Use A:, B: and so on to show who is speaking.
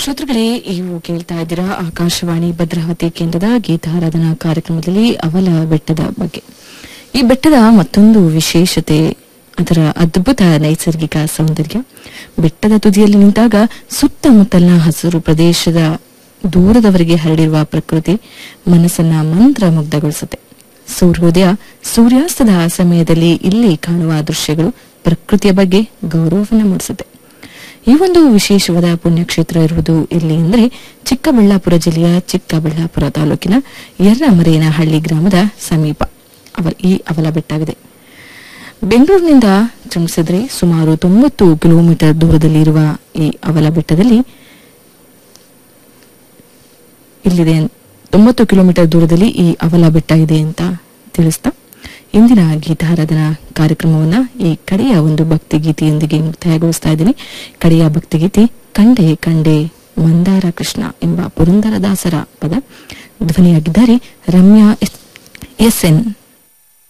A: ಶ್ರೋತೃಗಳೇ ನೀವು ಕೇಳ್ತಾ ಇದ್ದೀರಾ ಆಕಾಶವಾಣಿ ಭದ್ರಾವತಿ ಕೇಂದ್ರದ ಗೀತಾರಾಧನಾ ಕಾರ್ಯಕ್ರಮದಲ್ಲಿ ಅವಲ ಬೆಟ್ಟದ ಬಗ್ಗೆ ಈ ಬೆಟ್ಟದ ಮತ್ತೊಂದು ವಿಶೇಷತೆ ಅದರ ಅದ್ಭುತ ನೈಸರ್ಗಿಕ ಸೌಂದರ್ಯ ಬೆಟ್ಟದ ತುದಿಯಲ್ಲಿ ನಿಂತಾಗ ಸುತ್ತಮುತ್ತಲಿನ ಹಸಿರು ಪ್ರದೇಶದ ದೂರದವರೆಗೆ ಹರಡಿರುವ ಪ್ರಕೃತಿ ಮನಸ್ಸನ್ನ ಮಂತ್ರ ಮುಗ್ಧಗೊಳಿಸುತ್ತೆ ಸೂರ್ಯೋದಯ ಸೂರ್ಯಾಸ್ತದ ಸಮಯದಲ್ಲಿ ಇಲ್ಲಿ ಕಾಣುವ ದೃಶ್ಯಗಳು ಪ್ರಕೃತಿಯ ಬಗ್ಗೆ ಗೌರವವನ್ನು ಮೂಡಿಸುತ್ತೆ ಈ ಒಂದು ವಿಶೇಷವಾದ ಪುಣ್ಯಕ್ಷೇತ್ರ ಇರುವುದು ಎಲ್ಲಿ ಅಂದರೆ ಚಿಕ್ಕಬಳ್ಳಾಪುರ ಜಿಲ್ಲೆಯ ಚಿಕ್ಕಬಳ್ಳಾಪುರ ತಾಲೂಕಿನ ಯರ್ರಮರೇನಹಳ್ಳಿ ಗ್ರಾಮದ ಸಮೀಪ ಅವ ಈ ಅವಲ ಬೆಟ್ಟವಿದೆ ಬೆಂಗಳೂರಿನಿಂದ ಶ್ರಮಿಸಿದ್ರೆ ಸುಮಾರು ತೊಂಬತ್ತು ಕಿಲೋಮೀಟರ್ ದೂರದಲ್ಲಿ ಇರುವ ಈ ಅವಲ ಬೆಟ್ಟದಲ್ಲಿ ಇಲ್ಲಿದೆ ತೊಂಬತ್ತು ಕಿಲೋಮೀಟರ್ ದೂರದಲ್ಲಿ ಈ ಅವಲ ಬೆಟ್ಟ ಇದೆ ಅಂತ ತಿಳಿಸ್ತಾ ಇಂದಿನ ಗೀತಾರಾಧನಾ ಕಾರ್ಯಕ್ರಮವನ್ನ ಈ ಕಡೆಯ ಒಂದು ಭಕ್ತಿ ಗೀತೆಯೊಂದಿಗೆ ಮುಕ್ತಾಯಗೊಳಿಸ್ತಾ ಇದ್ದೀನಿ ಕಡೆಯ ಭಕ್ತಿ ಗೀತೆ ಕಂಡೆ ಕಂಡೆ ಮಂದಾರ ಕೃಷ್ಣ ಎಂಬ ಪುರಂದರದಾಸರ ಪದ ಧ್ವನಿಯಾಗಿದ್ದಾರೆ ರಮ್ಯಾ ಎಸ್ ಎನ್